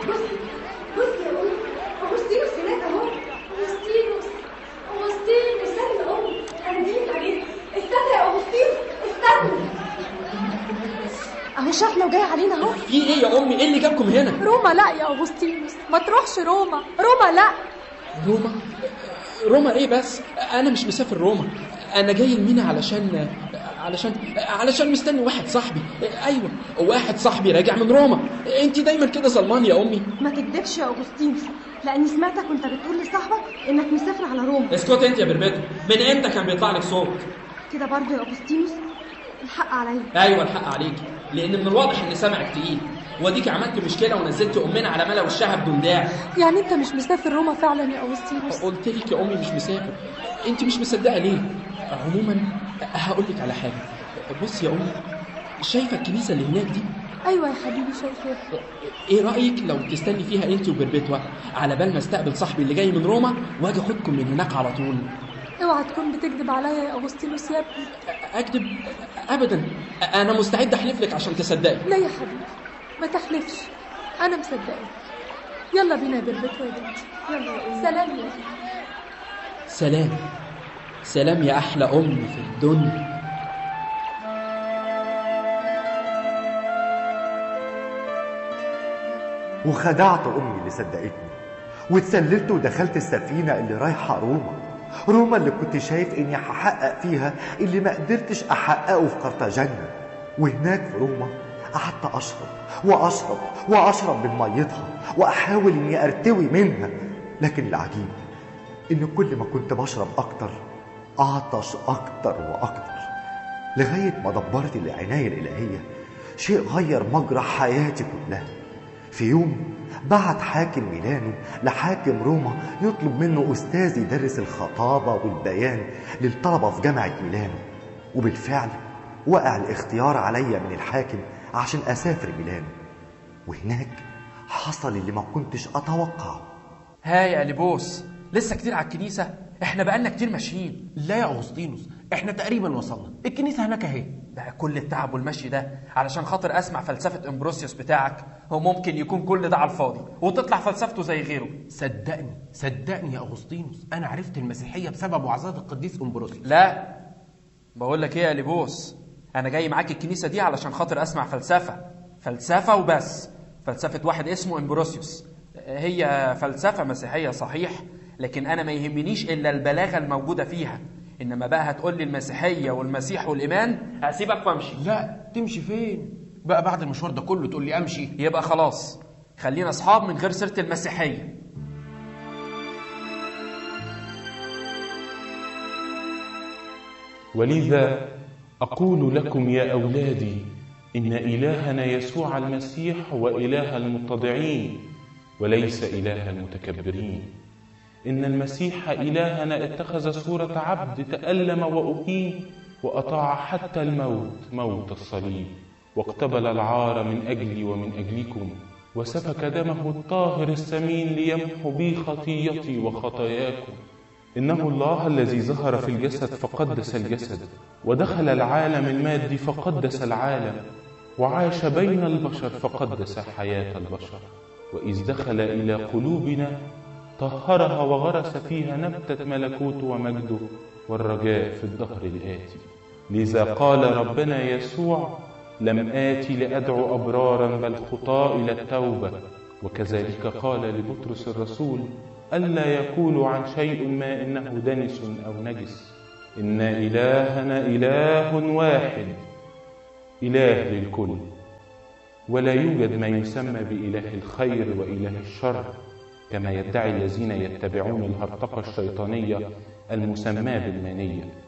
بصي بصي يا أمي أغسطينوس هناك أهو أغسطينوس أغسطينوس استني يا أمي أنا جيت عليك استنى يا أغسطينوس استنى أهو شافنا وجاي علينا أهو في ايه يا امي ايه اللي جابكم هنا روما لا يا أغسطينوس ما تروحش روما روما لا روما روما ايه بس انا مش مسافر روما انا جاي المينا علشان علشان علشان مستني واحد صاحبي ايوه واحد صاحبي راجع من روما انت دايما كده ظلمان يا امي ما تكدبش يا أغسطينوس لأني سمعتك وأنت بتقول لصاحبك إنك مسافر على روما اسكت انت يا بربيتو من امتى كان بيطلع لك صوت كده برضه يا أغسطينوس الحق عليا ايوه الحق عليك لان من الواضح ان سمعك تقيل واديك عملت مشكله ونزلت امنا على ملا وشها بدون داعي يعني أنت مش مسافر روما فعلا يا أغسطينوس قلت لك يا امي مش مسافر انت مش مصدقه ليه عموما هقول لك على حاجه بص يا امي شايفه الكنيسه اللي هناك دي أيوة يا حبيبي شايفاك ايه رايك لو تستني فيها انت وبربتوا على بال ما استقبل صاحبي اللي جاي من روما واجي اخدكم من هناك على طول اوعى تكون بتكذب عليا يا أغسطينوس يا ابني اكذب ابدا انا مستعد احلف لك عشان تصدقي لا يا حبيبي ما تحلفش أنا مصدقة يلا بينا يا بربتو يا بنتي يلا يا أمي سلام يا سلام سلام يا احلى ام في الدنيا وخدعت امي اللي صدقتني واتسللت ودخلت السفينه اللي رايحه روما روما اللي كنت شايف اني هحقق فيها اللي ما قدرتش احققه في قرطاجنة وهناك في روما قعدت اشرب واشرب واشرب من ميتها واحاول اني ارتوي منها لكن العجيب ان كل ما كنت بشرب اكتر اعطش اكتر واكتر لغايه ما دبرت العنايه الالهيه شيء غير مجرى حياتي كلها في يوم بعت حاكم ميلانو لحاكم روما يطلب منه أستاذ يدرس الخطابة والبيان للطلبة في جامعة ميلانو وبالفعل وقع الاختيار عليا من الحاكم عشان أسافر ميلانو وهناك حصل اللي ما كنتش أتوقعه ها يا لبوس لسه كتير على الكنيسه احنا بقالنا كتير ماشيين لا يا أغسطينوس احنا تقريبا وصلنا الكنيسة هناك اهي بقى كل التعب والمشي ده علشان خاطر اسمع فلسفه امبروسيوس بتاعك هو ممكن يكون كل ده على الفاضي وتطلع فلسفته زي غيره صدقني صدقني يا أغسطينوس أنا عرفت المسيحية بسبب وعظات القديس أمبروسيوس لا بقول لك ايه يا لبوس انا جاي معاك الكنيسه دي علشان خاطر اسمع فلسفه فلسفه وبس فلسفه واحد اسمه امبروسيوس هي فلسفه مسيحيه صحيح لكن انا ما يهمنيش الا البلاغه الموجوده فيها انما بقى هتقول لي المسيحيه والمسيح والايمان هسيبك وامشي لا تمشي فين بقى بعد المشوار ده كله تقول لي أمشي يبقى خلاص خلينا اصحاب من غير سيره المسيحيه ولذا أقول لكم يا أولادي إن إلهنا يسوع المسيح هو إله المتضعين وليس إله المتكبرين إن المسيح إلهنا اتخذ صورة عبد تألم وأهين وأطاع حتى الموت موت الصليب واقتبل العار من أجلي ومن أجلكم وسفك دمه الطاهر الثمين ليمحو بي خطيتي وخطاياكم إنه الله الذي ظهر في الجسد فقدس الجسد ودخل العالم المادي فقدس العالم وعاش بين البشر فقدس حياة البشر وإذ دخل إلى قلوبنا طهرها وغرس فيها نبتة ملكوته ومجده والرجاء في الدهر الآتي لذا قال ربنا يسوع لم آتي لأدعو أبرارا بل خطاء إلى التوبة وكذلك قال لبطرس الرسول ألا يقولوا عن شيء ما إنه دنس أو نجس إن إلهنا إله واحد إله للكل ولا يوجد ما يسمى بإله الخير وإله الشر كما يدعي الذين يتبعون الهرطقة الشيطانية المسماة بالمانية